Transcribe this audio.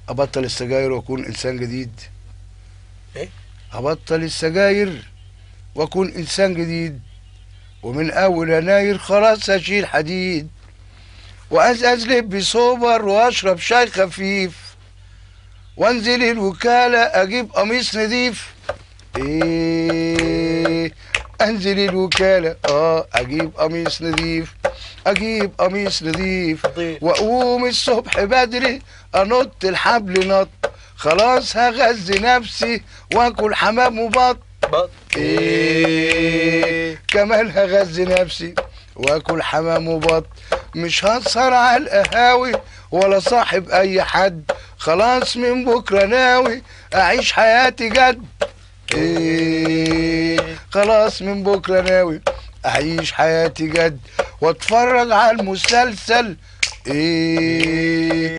ابطل السجاير واكون انسان جديد إيه؟ ابطل السجاير واكون انسان جديد ومن اول يناير خلاص هشيل حديد وازاز لبي سوبر واشرب شاي خفيف وانزل الوكالة اجيب قميص نضيف ايه انزل الوكالة اه اجيب قميص نضيف اجيب قميص نضيف نضيف. واقوم الصبح بدري انط الحبل نط خلاص هغذي نفسي واكل حمام وبط بط ايه كمان هغذي نفسي واكل حمام وبط مش هسهر على القهاوي ولا صاحب اي حد خلاص من بكره ناوي اعيش حياتي جد ايه خلاص من بكره ناوي اعيش حياتي جد واتفرج على المسلسل ايه